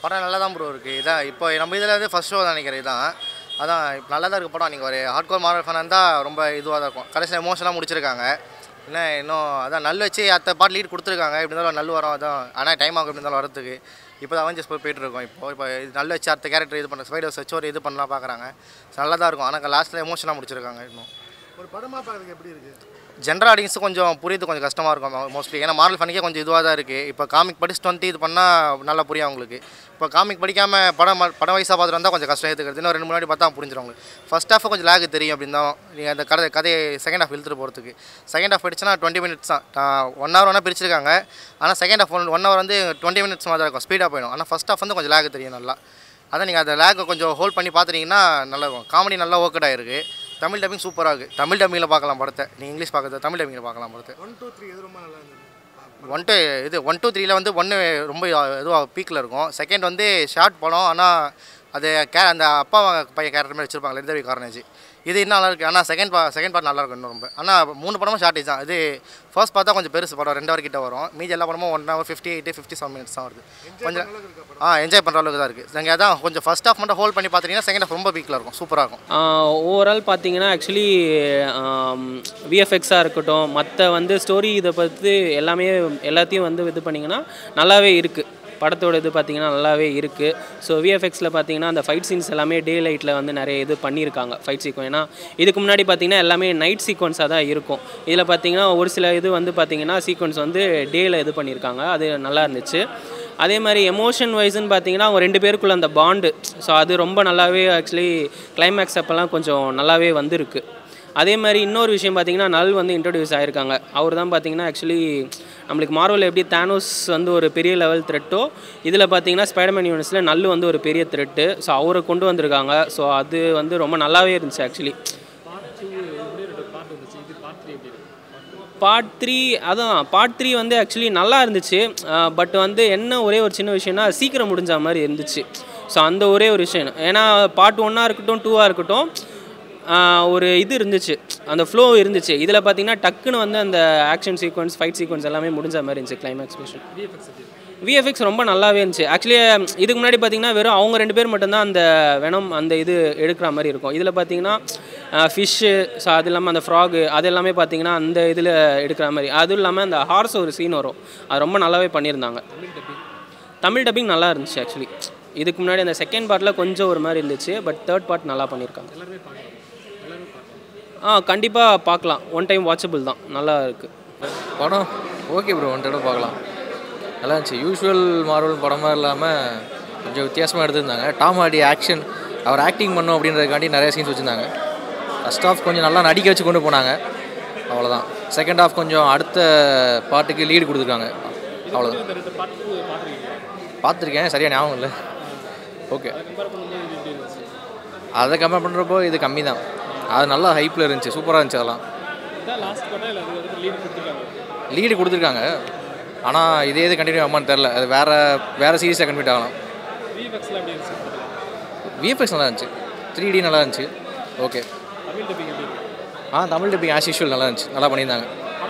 படம் நல்லா தான் ப்ரோ இருக்குது இதான் இப்போ நம்ம இதில் வந்து ஃபஸ்ட் ஷோ தான் நினைக்கிறேன் இதான் அதான் இப்போ நல்லா தான் இருக்குது படம் நீங்கள் ஒரு ஹார்ட் கோர் மாரல் ஃபேனாக இருந்தால் ரொம்ப இதுவாக தான் இருக்கும் கடைசியில் எமோஷனாக முடிச்சிருக்காங்க இன்னும் இன்னும் அதான் நல் வச்சு அடுத்த பாட்டு லீட் கொடுத்துருக்காங்க எப்படி இருந்தாலும் நல் வரும் அதான் ஆனால் டைம் ஆகும் எப்படி இருந்தாலும் வரதுக்கு இப்போ தான் அவஞ்சஸ் போய் போயிட்டு இருக்கோம் இப்போ இப்போ இது நல்ல வச்சு அடுத்த கேரக்டர் இது பண்ண ஸ்பைடர்ஸ் வச்சு ஒரு இது பண்ணலாம் பார்க்குறாங்க நல்லா தான் இருக்கும் ஆனால் லாஸ்ட்டில் எமோஷனாக முடிச்சிருக்காங்க இன்னும் ஒரு படமாக பார்க்குறதுக்கு எப்படி இருக்குது ஜென்ரல் ஆடியன்ஸு கொஞ்சம் புரியுது கொஞ்சம் கஷ்டமாக இருக்கும் மோஸ்ட்லி ஏன்னா மாரல் ஃபனிக்கே கொஞ்சம் இதுவாக தான் இருக்குது இப்போ காமிக் படிச்சுட்டு வந்து இது பண்ணால் நல்லா புரியும் அவங்களுக்கு இப்போ காமிக் படிக்காமல் படம் ம- படம் வயசாக பார்த்துட்டு வந்தால் கொஞ்சம் கஷ்டம் ஏற்றுக்கிறது இன்னும் ரெண்டு முன்னாடி பார்த்தா புரிஞ்சிடும் அவங்களுக்கு ஃபஸ்ட் ஹாஃப் கொஞ்சம் லேக் தெரியும் அப்படின்னு தான் நீங்கள் அந்த கதை கதையை செகண்ட் ஹாஃப் இழுத்துட்டு போகிறதுக்கு செகண்ட் ஹாஃப் படிச்சுன்னா டுவெண்ட்டி மினிட்ஸ் தான் ஒன் ஹவர் வேணால் பிரிச்சிருக்காங்க ஆனால் செகண்ட் ஹாஃப் ஒன் ஹவர் வந்து டுவெண்ட்டி மினிட்ஸ் மாதிரி தான் இருக்கும் ஸ்பீடாக போயிடும் ஆனால் ஃபஸ்ட் ஹாஃப் வந்து கொஞ்சம் லேக் தெரியும் நல்லா அதான் நீங்கள் அந்த லேக்கை கொஞ்சம் ஹோல்ட் பண்ணி பார்த்துட்டீங்கன்னா நல்லா இருக்கும் காமெடி நல்லா ஒர்க் ஆகிருக்கு தமிழ் டப்பிங் சூப்பராக இருக்குது தமிழ் டப்பிங்கில் பார்க்கலாம் படத்தை நீங்கள் இங்கிலீஷ் பார்க்கறது தமிழ் டப்பிங்கில் பார்க்கலாம் படத்தை ஒன் டூ த்ரீ எது ரொம்ப நல்லா இருந்தது ஒன் டூ இது ஒன் டூ த்ரீல வந்து ஒன்று ரொம்ப இதுவாக பீக்கில் இருக்கும் செகண்ட் வந்து ஷார்ட் படம் ஆனால் அது கே அந்த அப்பா பையன் கேரக்டர் மாதிரி வச்சுருப்பாங்க லெந்தவி காரணேஜ் இது இன்னும் நல்லா இருக்குது ஆனால் செகண்ட் பா செகண்ட் பார்ட் நல்லா இருக்கும் இன்னும் ரொம்ப ஆனால் மூணு படமும் ஷார்ட்டேஜ் தான் இது ஃபர்ஸ்ட் பார்த்தா கொஞ்சம் பெருசு படம் ரெண்டு ஹவர் கிட்ட வரும் மீதி எல்லா படமும் one hour fifty eight fifty seven minutes தான் வருது கொஞ்சம் ஆ என்ஜாய் பண்ணுற அளவுக்கு தான் இருக்குது நீங்கள் அதான் கொஞ்சம் ஃபர்ஸ்ட் ஹாஃப் மட்டும் ஹோல்ட் பண்ணி பார்த்தீங்கன்னா செகண்ட் ஹாஃப் ரொம்ப பீக்கில் இருக்கும் சூப்பராக இருக்கும் ஓவரால் பார்த்தீங்கன்னா ஆக்சுவலி விஎஃப்எக்ஸாக இருக்கட்டும் மற்ற வந்து ஸ்டோரி இதை பற்றி எல்லாமே எல்லாத்தையும் வந்து இது பண்ணிங்கன்னா நல்லாவே இருக்குது படத்தோட இது பார்த்தீங்கன்னா நல்லாவே இருக்குது ஸோ விஎஃப்எக்ஸில் பார்த்தீங்கன்னா அந்த ஃபைட் சீன்ஸ் எல்லாமே டே லைட்டில் வந்து நிறைய இது பண்ணியிருக்காங்க ஃபைட் சீக்வன் ஏன்னா இதுக்கு முன்னாடி பார்த்தீங்கன்னா எல்லாமே நைட் சீக்வன்ஸாக தான் இருக்கும் இதில் பார்த்தீங்கன்னா ஒரு சில இது வந்து பார்த்தீங்கன்னா சீக்வன்ஸ் வந்து டேயில் இது பண்ணியிருக்காங்க அது நல்லா இருந்துச்சு அதே மாதிரி எமோஷன் வைஸ்னு பார்த்தீங்கன்னா அவங்க ரெண்டு பேருக்குள்ள அந்த பாண்டு ஸோ அது ரொம்ப நல்லாவே ஆக்சுவலி கிளைமேக்ஸ் அப்போல்லாம் கொஞ்சம் நல்லாவே வந்திருக்கு அதே மாதிரி இன்னொரு விஷயம் பார்த்தீங்கன்னா நல் வந்து இன்ட்ரடியூஸ் ஆகிருக்காங்க அவர் தான் பார்த்தீங்கன்னா ஆக்சுவலி நம்மளுக்கு மார்வல் எப்படி தானோஸ் வந்து ஒரு பெரிய லெவல் த்ரெட்டோ இதில் பார்த்தீங்கன்னா ஸ்பைடர்மேன் யூனிவர்ஸில் நல் வந்து ஒரு பெரிய த்ரெட்டு ஸோ அவரை கொண்டு வந்திருக்காங்க ஸோ அது வந்து ரொம்ப நல்லாவே இருந்துச்சு ஆக்சுவலி பார்ட் த்ரீ அதான் பார்ட் த்ரீ வந்து ஆக்சுவலி நல்லா இருந்துச்சு பட் வந்து என்ன ஒரே ஒரு சின்ன விஷயம்னா சீக்கிரம் முடிஞ்ச மாதிரி இருந்துச்சு ஸோ அந்த ஒரே ஒரு விஷயம் ஏன்னா பார்ட் ஒன்னாக இருக்கட்டும் டூவாக இருக்கட்டும் ஆஹ் ஒரு இது இருந்துச்சு அந்த ஃப்ளோ இருந்துச்சு இதில் பார்த்தீங்கன்னா டக்குன்னு வந்து அந்த ஆக்ஷன் சீக்வன்ஸ் ஃபைட் சீக்வன்ஸ் எல்லாமே முடிஞ்ச மாதிரி இருந்துச்சு கிளைமேக்ஸ் போர்ஷன் விஎஃப்எக்ஸ் ரொம்ப நல்லாவே இருந்துச்சு ஆக்சுவலி இதுக்கு முன்னாடி பார்த்தீங்கன்னா வெறும் அவங்க ரெண்டு பேர் மட்டும்தான் அந்த வெனம் அந்த இது எடுக்கிற மாதிரி இருக்கும் இதில் பார்த்தீங்கன்னா ஃபிஷ்ஷு ஸோ அது இல்லாமல் அந்த ஃப்ராகு அது எல்லாமே பார்த்தீங்கன்னா அந்த இதில் எடுக்கிற மாதிரி அதுவும் இல்லாமல் அந்த ஹார்ஸ் ஒரு சீன் வரும் அது ரொம்ப நல்லாவே பண்ணியிருந்தாங்க தமிழ் டப்பிங் நல்லா இருந்துச்சு ஆக்சுவலி இதுக்கு முன்னாடி அந்த செகண்ட் பார்ட்டில் கொஞ்சம் ஒரு மாதிரி இருந்துச்சு பட் தேர்ட் பார்ட் நல்லா பண்ணியிருக்காங்க ஆ கண்டிப்பாக பார்க்கலாம் ஒன் டைம் வாட்சபிள் தான் நல்லா இருக்குது படம் ஓகே ப்ரோ ஒன் தடவை பார்க்கலாம் நல்லா இருந்துச்சு யூஸ்வல் மார்வல் படமாக இல்லாமல் கொஞ்சம் வித்தியாசமாக எடுத்திருந்தாங்க டாம் ஹார்டி ஆக்ஷன் அவர் ஆக்டிங் பண்ணும் அப்படின்றதுக்காண்டி நிறைய சீன்ஸ் வச்சுருந்தாங்க ஃபஸ்ட் ஆஃப் கொஞ்சம் நல்லா நடிக்க வச்சு கொண்டு போனாங்க அவ்வளோதான் செகண்ட் ஆஃப் கொஞ்சம் அடுத்த பாட்டுக்கு லீடு கொடுத்துருக்காங்க அவ்வளோதான் பார்த்துருக்கேன் சரியாக ஞாபகம் இல்லை ஓகே அதை கம்பேர் பண்ணுறப்போ இது கம்மி தான் அது நல்லா ஹைப்பில் இருந்துச்சு சூப்பராக இருந்துச்சு அதெல்லாம் லீடு கொடுத்துருக்காங்க ஆனால் இதே இது கண்டினியூ ஆகுமான்னு தெரில அது வேறு வேறு சீரீஸாக கன்வெர்ட் ஆகலாம் விஎஃப்எக்ஸ் நல்லா இருந்துச்சு த்ரீ டி நல்லா இருந்துச்சு ஓகே ஆ தமிழ் டப்பிங் ஆஸ் யூஷுவல் நல்லா இருந்துச்சு நல்லா பண்ணியிருந்தாங்க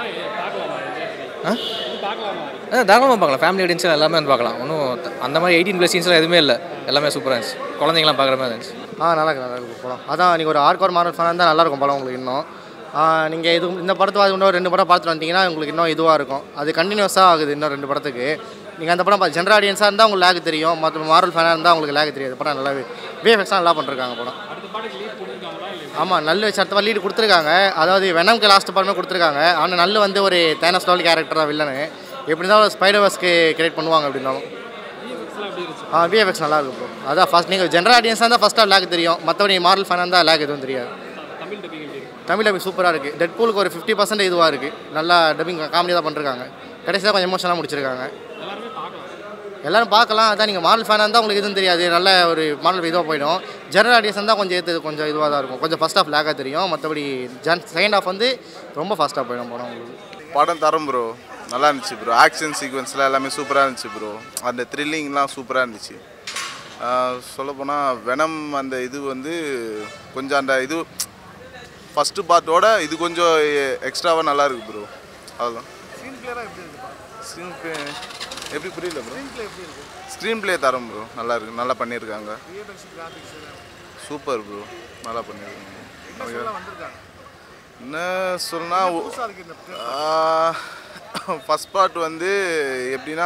ஆ ஆ தாராளமாக பார்க்கலாம் ஃபேமிலி ஆடியன்ஸ் எல்லாமே வந்து பார்க்கலாம் ஒன்றும் அந்த மாதிரி எயிட்டீன் ப்ளஸ் சீன்ஸ்லாம் எதுவுமே இல்லை எல்லாமே சூப்பராக இருந்துச்சு குழந்தைங்களாம் பார்க்குற மாதிரி இருந்துச்சு ஆ நல்லா இருக்கு நல்லா இருக்கு படம் அதான் நீங்கள் ஒரு ஆர்கோர் மாரல் ஃபேனாக இருந்தால் நல்லா இருக்கும் படம் உங்களுக்கு இன்னும் நீங்கள் இது இந்த படத்தை பார்த்து இன்னும் ரெண்டு படம் பார்த்துட்டு வந்தீங்கன்னா உங்களுக்கு இன்னும் இதுவாக இருக்கும் அது கண்டினியூஸாக ஆகுது இன்னும் ரெண்டு படத்துக்கு நீங்கள் அந்த படம் பார்த்து ஜென்ரல் ஆடியன்ஸாக இருந்தால் உங்களுக்கு லேக் தெரியும் மற்ற மாரல் ஃபேனாக இருந்தால் உங்களுக்கு லேக் தெரியாது படம் நல்லாவே விஎஃப்எக்ஸ்லாம் நல்லா பண்ணிருக்காங்க படம் ஆமாம் நல்ல வச்சு அடுத்த லீடு கொடுத்துருக்காங்க அதாவது வெனம்க்கு லாஸ்ட் படமே கொடுத்துருக்காங்க ஆனால் நல்ல வந்து ஒரு தேனஸ் லெவல் கேரக்டர் தான் வில்லனு எப்படி இருந்தாலும் ஸ்பைடர்வர்ஸ்க்கு கிரியேட் பண்ணுவாங்க எப்படி இருந்தாலும் ஆ விஎஃப்எக்ஸ் நல்லா இருக்கும் ப்ரோ அதான் ஃபஸ்ட் நீங்கள் ஜென்ரல் ஆடியன்ஸாக இருந்தால் ஃபஸ்ட்டாக லேக் தெரியும் மற்றபடி மாரல் ஃபேனாக இருந்தால் லேக் எதுவும் தெரியாது தமிழ் டப்பிங் சூப்பராக இருக்குது டெட் பூலுக்கு ஒரு ஃபிஃப்டி பர்சன்ட் இதுவாக இருக்குது நல்லா டப்பிங் காமெடி தான் பண்ணிருக்காங்க கடைசியாக கொஞ்சம் எமோஷனாக முடிச்சிருக்காங்க எல்லாரும் பார்க்கலாம் அதான் நீங்கள் மாடல் ஃபேனாக இருந்தால் உங்களுக்கு எதுவும் தெரியாது நல்ல ஒரு மாடல் இதுவாக போயிடும் ஜெனரல் ஆடியன்ஸ் இருந்தால் கொஞ்சம் ஏற்று கொஞ்சம் இதுவாக தான் இருக்கும் கொஞ்சம் ஃபஸ்ட் ஆஃப் லேக்காக தெரியும் மற்றபடி ஜன் செகண்ட் ஆஃப் வந்து ரொம்ப ஃபாஸ்ட்டாக போயிடும் படம் உங்களுக்கு படம் தரம் ப்ரோ நல்லா இருந்துச்சு ப்ரோ ஆக்ஷன் சீக்வன்ஸ்லாம் எல்லாமே சூப்பராக இருந்துச்சு ப்ரோ அந்த த்ரில்லிங்லாம் சூப்பராக இருந்துச்சு சொல்லப்போனால் வெனம் அந்த இது வந்து கொஞ்சம் அந்த இது ஃபஸ்ட்டு பார்ட்டோட இது கொஞ்சம் எக்ஸ்ட்ராவாக நல்லா இருக்கு ப்ரோ அதுதான் ஸ்க்ரீன் பிளேயராக எப்படி இருக்குப்பா ஸ்க்ரீன் எப்படி புரியல ப்ரோ ஸ்க்ரீன் எப்படி இருக்கு ஸ்க்ரீன் ப்ளே தரம் ப்ரோ நல்லா இருக்கு நல்லா பண்ணியிருக்காங்க விஎஃப்எக்ஸ் கிராஃபிக்ஸ் சூப்பர் ப்ரோ நல்லா பண்ணியிருக்காங்க என்ன சொல்ல வந்திருக்காங்க என்ன சொன்னால் புதுசாக இருக்கு இந்த ஃபஸ்ட் பார்ட் வந்து எப்படின்னா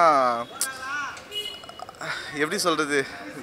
எப்படி சொல்கிறது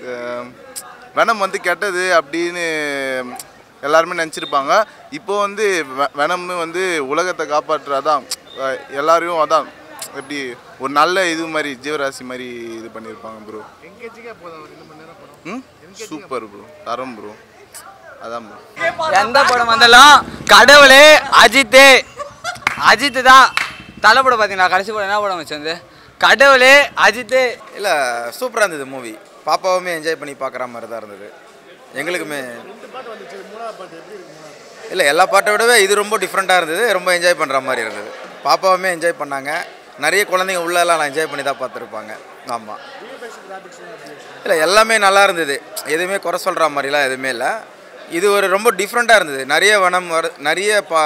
வெனம் வந்து கெட்டது அப்படின்னு எல்லாருமே நினச்சிருப்பாங்க இப்போ வந்து வெ- வெனம்னு வந்து உலகத்தை காப்பாற்றுறதான் அஹ் எல்லாரையும் அதான் எப்படி ஒரு நல்ல இது மாதிரி ஜீவராசி மாதிரி இது பண்ணியிருப்பாங்க ப்ரோ எங்கேஜிக்காக போதும் ஒரு ரெண்டு மணி நேரம் படம் ம் சூப்பர் ப்ரோ தரம் ப்ரோ அதான் ப்ரோ எந்த படம் வந்தாலும் கடவுளே அஜித்து அஜித்து தான் தலைப்படம் பார்த்தீங்களா கடைசி படம் என்ன படம் வச்சிருந்து கடவுளே அஜித்து இல்லை சூப்பராக இருந்தது மூவி பாப்பாவுமே என்ஜாய் பண்ணி பார்க்குற மாதிரி தான் இருந்தது எங்களுக்குமே ரெண்டு பாட்டு வந்துச்சு மூணாவது பாட்டு எப்படி இருக்கு மூணாவது இல்லை எல்லா பாட்டை விடவே இது ரொம்ப டிஃப்ரெண்ட்டாக இருந்தது ரொம்ப என்ஜாய் பண்ணுற மாதிரி இருந்தது பாப்பாவுமே என்ஜாய் பண்ணாங்க நிறைய குழந்தைங்க உள்ளெல்லாம் நான் என்ஜாய் பண்ணி தான் பார்த்துருப்பாங்க ஆமாம் விஎஃப்எக்ஸ் கிராஃபிக்ஸ் எப்படி இருக்கு இல்லை எல்லாமே நல்லா இருந்தது எதுவுமே குறை சொல்கிற மாதிரிலாம் எதுவுமே இல்லை இது ஒரு ரொம்ப டிஃப்ரெண்ட்டாக இருந்தது நிறைய வனம் வர நிறைய பா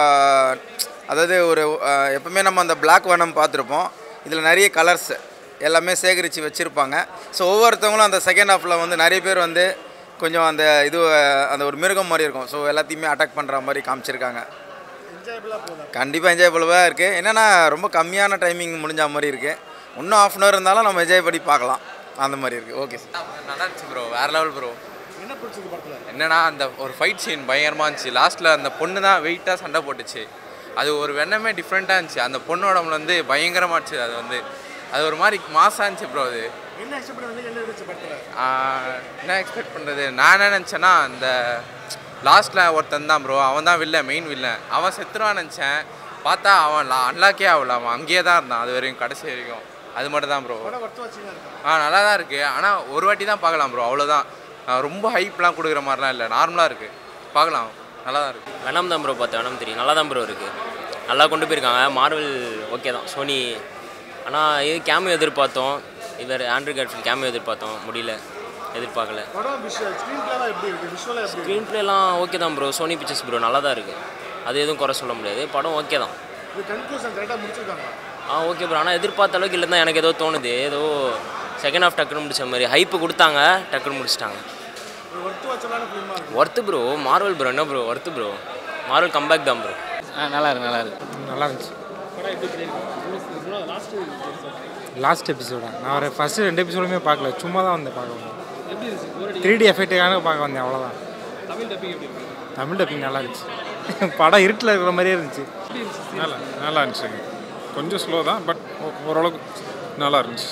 அதாவது ஒரு அஹ், எப்பவுமே நம்ம அந்த Black வனம் பார்த்துருப்போம் இதில் நிறைய கலர்ஸ் எல்லாமே சேகரித்து வச்சுருப்பாங்க ஸோ ஒவ்வொருத்தவங்களும் அந்த செகண்ட் ஹாஃபில் வந்து நிறைய பேர் வந்து கொஞ்சம் அந்த இது அஹ், அந்த ஒரு மிருகம் மாதிரி இருக்கும் ஸோ எல்லாத்தையுமே அட்டாக் பண்ணுற மாதிரி காமிச்சிருக்காங்க என்ஜாயபிளாக போதும் கண்டிப்பாக என்ஜாயபுளாக இருக்குது என்னென்னா ரொம்ப கம்மியான டைமிங் முடிஞ்ச மாதிரி இருக்குது இன்னும் ஆஃப் அன் ஹவர் இருந்தாலும் நம்ம என்ஜாய் பண்ணி பார்க்கலாம் அந்த மாதிரி இருக்குது ஓகே சார் நல்லா இருந்துச்சு ப்ரோ வேற லெவல் ப்ரோ என்ன பிடிச்சது படத்தில் என்னன்னா அந்த ஒரு ஃபைட் சீன் பயங்கரமாக இருந்துச்சு லாஸ்ட்டில் அந்த பொண்ணு தான் வெயிட்டாக சண்டை போட்டுச்சு அது ஒரு வெண்ணமே டிஃப்ரெண்ட்டாக இருந்துச்சு அந்த பொண்ணோட உடம்புல வந்து பயங்கரமாக இருந்துச்சு அது வந்து அது ஒரு மாதிரி மாசாக இருந்துச்சு ப்ரோ அது என்ன எக்ஸ்பெக்ட் பண்ணி வந்து என்ன இருந்துச்சு படத்தில் ஆஹ், என்ன எக்ஸ்பெக்ட் பண்ணுறது நான் என்ன நினச்சேன்னா அந்த லாஸ்ட்டில் ஒருத்தன் தான் ப்ரோ அவன் தான் வில்ல மெயின் வில்லன் அவன் செத்துருவான்னு நினச்சேன் பார்த்தா அவன் அன்லாக்கே ஆகல அவன் அங்கேயே தான் இருந்தான் அது வரைக்கும் கடைசி வரைக்கும் அது மட்டும் தான் ப்ரோ படம் ஒர்த்து வச்சுங்க இருக்கும் ஆ நல்லா தான் இருக்குது ஆனால் ஒரு வாட்டி தான் பார்க்கலாம் ப்ரோ அவ்வளோதான் ரொம்ப ஹைப்லாம் கொடுக்குற மாதிரிலாம் இல்லை நார்மலாக இருக்குது பார்க்கலாம் நல்லா தான் இருக்குது வெனம் தான் ப்ரோ பார்த்தேன் வெனம் தெரியும் நல்லா தான் ப்ரோ இருக்குது நல்லா கொண்டு போயிருக்காங்க மார்வல் ஓகே தான் சோனி ஆனால் இது கேமியோ எதிர்பார்த்தோம் இவர் ஆண்ட்ரூ கேட்ஃபில் கேமியோ எதிர்பார்த்தோம் முடியல எதிர்பார்க்கல படம் விஷுவல் ஸ்க்ரீன் பிளேலாம் எப்படி இருக்கு விஷுவலாக எப்படி இருக்கு ஸ்க்ரீன் ப்ளேலாம் ஓகே தான் ப்ரோ சோனி பிக்சர்ஸ் ப்ரோ நல்லா தான் இருக்குது அது எதுவும் குறை சொல்ல முடியாது படம் ஓகே தான் இது கன்க்ளூஷன் கரெக்டாக முடிச்சிருக்காங்க ஆ ஓகே ப்ரோ ஆனால் எதிர்பார்த்த அளவுக்கு இல்லை தான் எனக்கு ஏதோ தோணுது ஏதோ செகண்ட் ஹாஃப் டக்குன்னு முடிச்ச மாதிரி ஹைப்பு கொடுத்தாங்க டக்குன்னு முடிச்சிட்டாங்க இது ஒர்த்து வச்சலான ஃபிலிமாக இருக்கு ஒர்த்து ப்ரோ மார்வல் ப்ரோ என்ன bro worth bro Marvel comeback தான் ப்ரோ நல்லா இருக்கு நல்லா இருக்கு நல்லா இருந்துச்சு லாஸ்ட் எபிசோடா நான் ஒரு ஃபஸ்ட்டு ரெண்டு எபிசோடுமே பார்க்கல சும்மா தான் வந்தேன் பார்க்க வந்தேன் த்ரீ டி எஃபெக்ட்டுக்காக பார்க்க வந்தேன் அவ்வளோதான் தமிழ் டப்பிங் நல்லா இருந்துச்சு படம் இருட்டில் இருக்கிற மாதிரியே இருந்துச்சு நல்லா நல்லா இருந்துச்சுங்க கொஞ்சம் ஸ்லோ தான் பட் ஓரளவுக்கு நல்லா இருந்துச்சு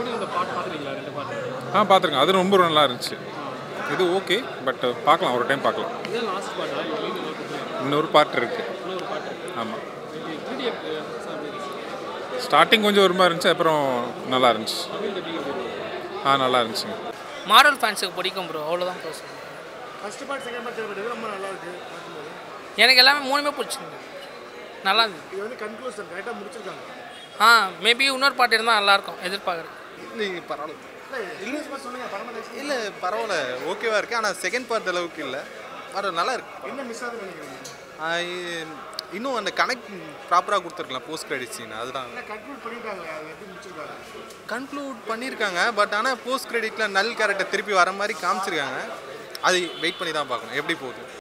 ஆ பார்த்துருக்கேன் அது ரொம்ப நல்லா இருந்துச்சு இது ஓகே பட் பார்க்கலாம் ஒரு டைம் பார்க்கலாம் இன்னொரு பார்ட் இருக்கு ஆமாம் ஸ்டார்டிங் கொஞ்சம் ஒரு மாதிரி இருந்துச்சு அப்புறம் நல்லா இருந்துச்சு ஆ நல்லா இருந்துச்சுங்க மாடல் ஃபேன்ஸுக்கு பிடிக்கும் ப்ரோ அவ்வளோதான் ப்ரோ சொல்லுவேன் first part second part third part ரொம்ப நல்லா இருக்கு பார்க்கும்போது எனக்கு எல்லாமே மூணுமே பிடிச்சிருந்து நல்லா இருந்தது இது வந்து கன்க்ளூஷன் கரெக்டாக முடிச்சிருக்காங்க ஆ மேபி இன்னொரு பாட்டு இருந்தால் நல்லாயிருக்கும் எதிர்பார்க்குறேன் இல்லை பரவாயில்ல இல்லை சொல்லுங்க படம் இல்லை பரவாயில்ல ஓகேவா இருக்குது ஆனால் செகண்ட் பார்ட் அளவுக்கு இல்லை பட் நல்லா இருக்கு என்ன மிஸ் ஆகுது நினைக்கிறீங்க ஆ, இ- இன்னும் அந்த கனெக்ட் ப்ராப்பராக கொடுத்துருக்கலாம் போஸ்ட் கிரெடிட் சீன் அதுதான் என்ன கன்க்ளூட் பண்ணிட்டாங்க அது எப்படி முடிச்சிருக்காங்க கன்க்ளூட் பண்ணியிருக்காங்க பட் ஆனால் போஸ்ட் கிரெடிட்டில் நல் கேரக்டர் திருப்பி வர மாதிரி காமிச்சிருக்காங்க அது வெயிட் பண்ணி தான் பார்க்கணும் எப்படி போகுது